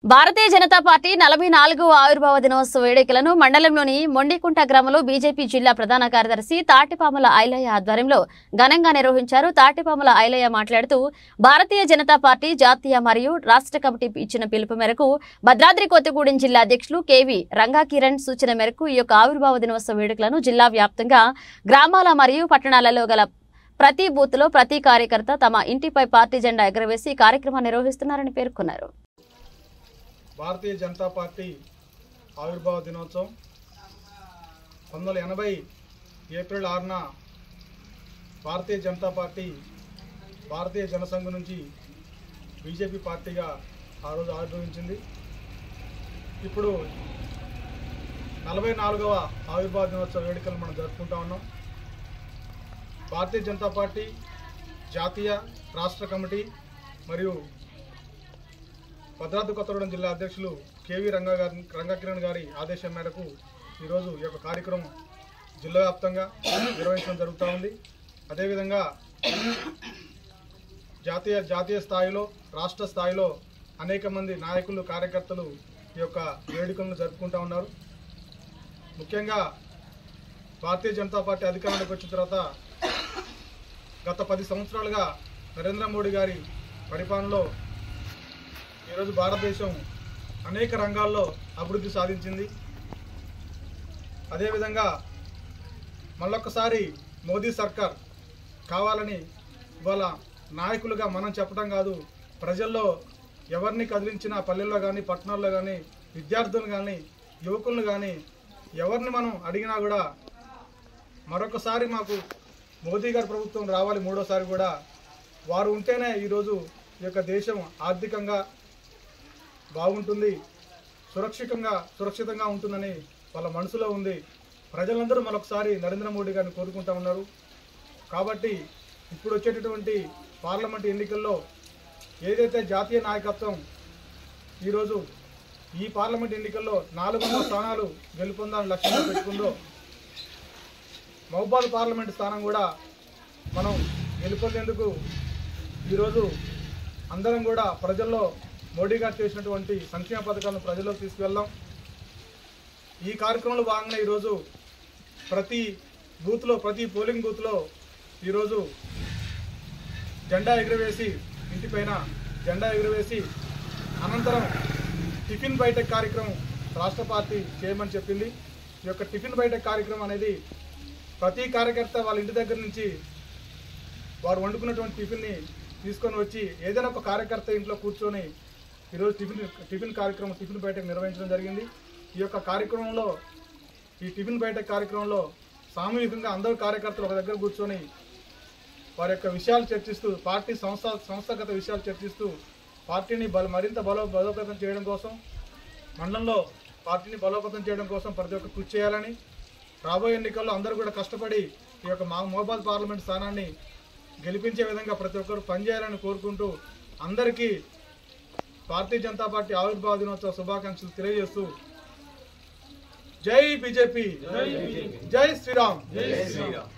భారతీయ Janata party నలభై నాలుగవ ఆవిర్భావ దినోత్సవ వేడుకలను మండలంలోని మొండికుంట గ్రామంలో బీజేపీ జిల్లా ప్రధాన కార్యదర్శి తాటిపాముల ఐలయ్య ఆధ్వర్యంలో ఘనంగా నిర్వహించారు తాటిపాముల ఐలయ్య మాట్లాడుతూ భారతీయ జనతా పార్టీ జాతీయ మరియు రాష్ట్ర కమిటీ ఇచ్చిన పిలుపు మేరకు భద్రాద్రి కొత్తగూడెం జిల్లా అధ్యక్షులు కేవీ రంగా కిరణ్ సూచన మేరకు ఈ యొక్క ఆవిర్భావ దినోత్సవ వేడుకలను జిల్లా వ్యాప్తంగా గ్రామాల మరియు పట్టణాలలో గల ప్రతి బూత్లో ప్రతి కార్యకర్త తమ ఇంటిపై పార్టీ జెండా ఎగరవేసి ఈ కార్యక్రమాన్ని నిర్వహిస్తున్నారని పేర్కొన్నారు భారతీయ జనతా పార్టీ ఆవిర్భావ దినోత్సవం పంతొమ్మిది వందల ఎనభై ఏప్రిల్ ఆరున భారతీయ జనతా పార్టీ భారతీయ జనసంఘ్ నుంచి బీజేపీ పార్టీగా ఆ రోజు ఆవిర్భవించింది ఇప్పుడు నలభై నాలుగవ ఆవిర్భావ దినోత్సవ వేడుకలు మనం జరుపుకుంటా ఉన్నాం భారతీయ జనతా పార్టీ జాతీయ రాష్ట్ర కమిటీ మరియు భద్రాద్రి కొత్తగూడెం జిల్లా అధ్యక్షులు కేవీ రంగా గారి రంగకిరణ్ గారి ఆదేశం మేరకు ఈరోజు ఈ యొక్క కార్యక్రమం జిల్లా వ్యాప్తంగా నిర్వహించడం జరుగుతూ ఉంది అదేవిధంగా జాతీయ జాతీయ స్థాయిలో రాష్ట్ర స్థాయిలో అనేక మంది నాయకులు కార్యకర్తలు ఈ యొక్క వేడుకలను జరుపుకుంటూ ఉన్నారు ముఖ్యంగా భారతీయ జనతా పార్టీ అధికారంలోకి వచ్చిన తర్వాత గత పది సంవత్సరాలుగా నరేంద్ర మోడీ గారి పరిపాలనలో ఈరోజు భారతదేశం అనేక రంగాల్లో అభివృద్ధి సాధించింది అదేవిధంగా మళ్ళొక్కసారి మోదీ సర్కార్ కావాలని ఇవాళ నాయకులుగా మనం చెప్పడం కాదు ప్రజల్లో ఎవరిని కదిలించినా పల్లెల్లో కానీ పట్టణాల్లో కానీ విద్యార్థులు కానీ యువకులను కానీ ఎవరిని మనం అడిగినా కూడా మరొకసారి మాకు మోదీ గారి ప్రభుత్వం రావాలి మూడోసారి కూడా వారు ఉంటేనే ఈరోజు ఈ యొక్క దేశం ఆర్థికంగా బాగుంటుంది సురక్షితంగా సురక్షితంగా ఉంటుందని వాళ్ళ మనసులో ఉంది ప్రజలందరూ మరొకసారి నరేంద్ర మోడీ గారిని కోరుకుంటా ఉన్నారు కాబట్టి ఇప్పుడు వచ్చేటటువంటి పార్లమెంట్ ఎన్నికల్లో ఏదైతే జాతీయ నాయకత్వం ఈరోజు ఈ పార్లమెంట్ ఎన్నికల్లో నాలుగు వందల స్థానాలు గెలుపొందాలని లక్ష్యంగా పెట్టుకుందో మహబాద్ పార్లమెంట్ స్థానం కూడా మనం గెలుపొందేందుకు ఈరోజు అందరం కూడా ప్రజల్లో మోడీ గారు చేసినటువంటి సంక్షేమ పథకాలను ప్రజల్లోకి తీసుకువెళ్దాం ఈ కార్యక్రమంలో భాగంగా ఈరోజు ప్రతి బూత్లో ప్రతి పోలింగ్ బూత్లో ఈరోజు జెండా ఎగురవేసి ఇంటిపైన జెండా ఎగురవేసి అనంతరం టిఫిన్ బయటక్ కార్యక్రమం రాష్ట్ర పార్టీ చేయమని చెప్పింది ఈ యొక్క టిఫిన్ బయటక్ కార్యక్రమం అనేది ప్రతి కార్యకర్త వాళ్ళ ఇంటి దగ్గర నుంచి వారు వండుకున్నటువంటి టిఫిన్ని తీసుకొని వచ్చి ఏదైనా ఒక కార్యకర్త ఇంట్లో కూర్చొని ఈరోజు టిఫిన్ టిఫిన్ కార్యక్రమం టిఫిన్ బయట నిర్వహించడం జరిగింది ఈ యొక్క కార్యక్రమంలో ఈ టిఫిన్ బయట కార్యక్రమంలో సామూహికంగా అందరూ కార్యకర్తలు ఒక దగ్గర కూర్చొని వారి యొక్క విషయాలు చర్చిస్తూ పార్టీ సంస్థ సంస్థాగత విషయాలు చర్చిస్తూ పార్టీని బల మరింత బలో బలోపేతం చేయడం కోసం మండలంలో పార్టీని బలోపేతం చేయడం కోసం ప్రతి ఒక్క కృషి చేయాలని రాబోయే ఎన్నికల్లో అందరూ కూడా కష్టపడి ఈ యొక్క మా మోబాద్ పార్లమెంట్ స్థానాన్ని గెలిపించే విధంగా ప్రతి ఒక్కరు పనిచేయాలని కోరుకుంటూ అందరికీ భారతీయ జనతా పార్టీ ఆవిర్భావ దినోత్సవ శుభాకాంక్షలు తెలియజేస్తూ జై బీజేపీ జై శ్రీరామ్